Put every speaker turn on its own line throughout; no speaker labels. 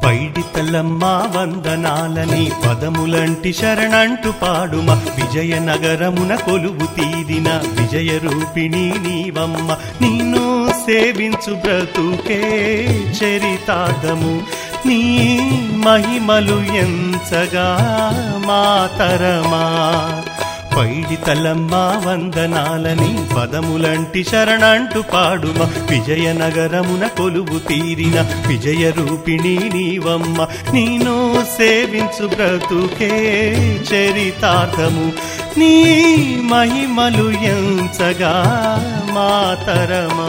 పైడితలమ్మ వందనాలని పదములంటి శరణంటు పాడుమ విజయనగరమున కొలువు తీరిన విజయ రూపిణి నీవమ్మ నిన్ను సేవించు బ్రతుకే చరితార్థము నీ మహిమలు ఎంచగా మాతరమా పైడితలమ్మ వందనాలని పదములంటి శరణంటు పాడుమ విజయనగరమున కొలువు తీరిన విజయ రూపిణి నీవమ్మ నేను సేవించు బ్రతుకే చరితార్థము నీ మహిమలు ఎంచగా మాతరమా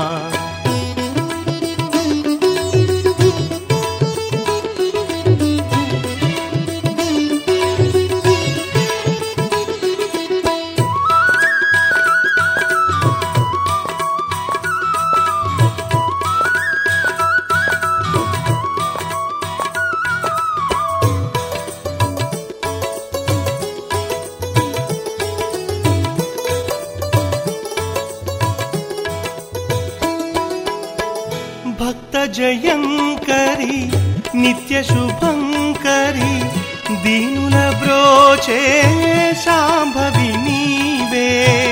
భక్త జయంకరి నిత్య శుభంకరి దీనుల బ్రోచే శాంభవి నీవే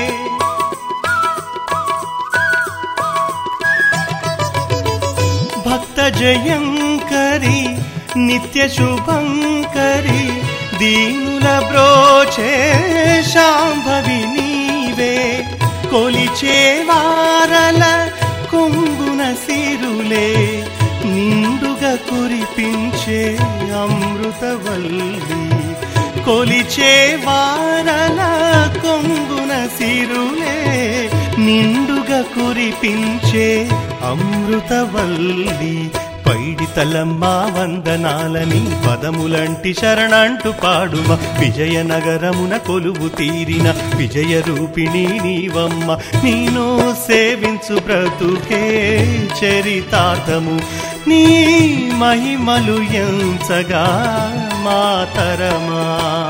భక్త జయంకరి నిత్య శుభంకరి దీనుల బ్రోచే శాంభవి నీవే కొలిచే వారల కొంగున సిరులే నిండుగా కురిపించే అమృతవల్లి కొలిచే వారల కొంగున సిరులే నిండుగా కురిపించే అమృతవల్లి పైడితలమ్మ వందనాలని పదములంటి శరణంటు పాడుమ విజయనగరమున కొలువు తీరిన విజయ రూపిణి నీవమ్మ నేను సేవించు బ్రతుకే చరితార్థము నీ మహిమలు ఎంచగా మాతరమా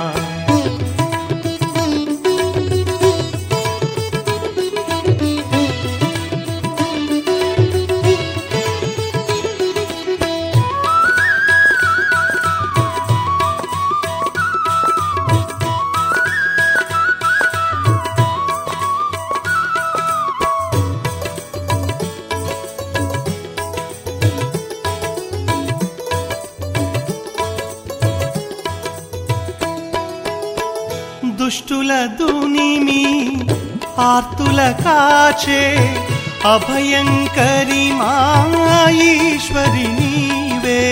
దుష్టుల దునిమి ఆర్తుల కాచే అభయంకరి మాయీశ్వరి నీవే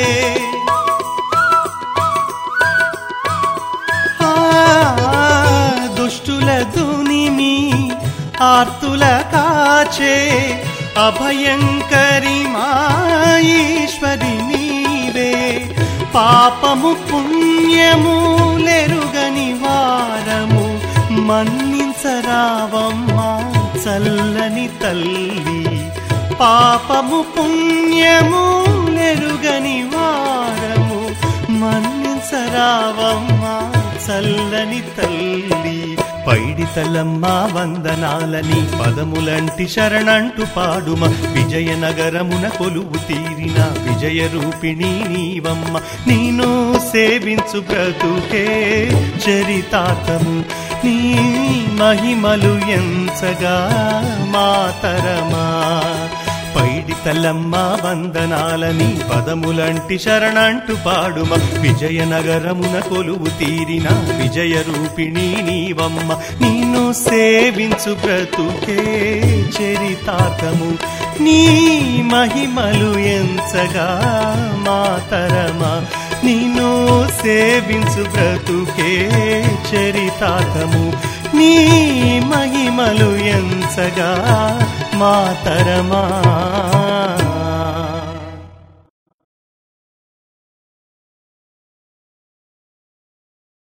ఆ, దుష్టుల దునిమి ఆర్తుల కాచే అభయంకరి మాయీశ్వరి నీవే పాపము పుణ్యము లెరుగని వారము మన్నించరావమ్మా చల్లని తల్లి పాపము పుణ్యము లెరుగని వారము మన్నించరావమ్మా చల్లని తల్లి పైడితలమ్మ వందనాలని పదములంటి శరణంటు పాడుమ విజయనగరమున కొలువు తీరిన విజయ రూపిణి నీవమ్మ నేను సేవించు బ్రతుకే చరితార్థము నీ మహిమలు ఎంచగా మాతరమా పైడితలమ్మ వందనాలని పదములంటి శరణంటు పాడుమ విజయనగరమున కొలువు తీరిన విజయ రూపిణి నీవమ్మ నిన్ను సేవించు బ్రతుకే చరితార్థము నీ మహిమలు ఎంచగా మాతరమా నిన్ను సేవించు బ్రతుకే చరితార్థము నీ మహిమలు ఎంచగా మాతరమా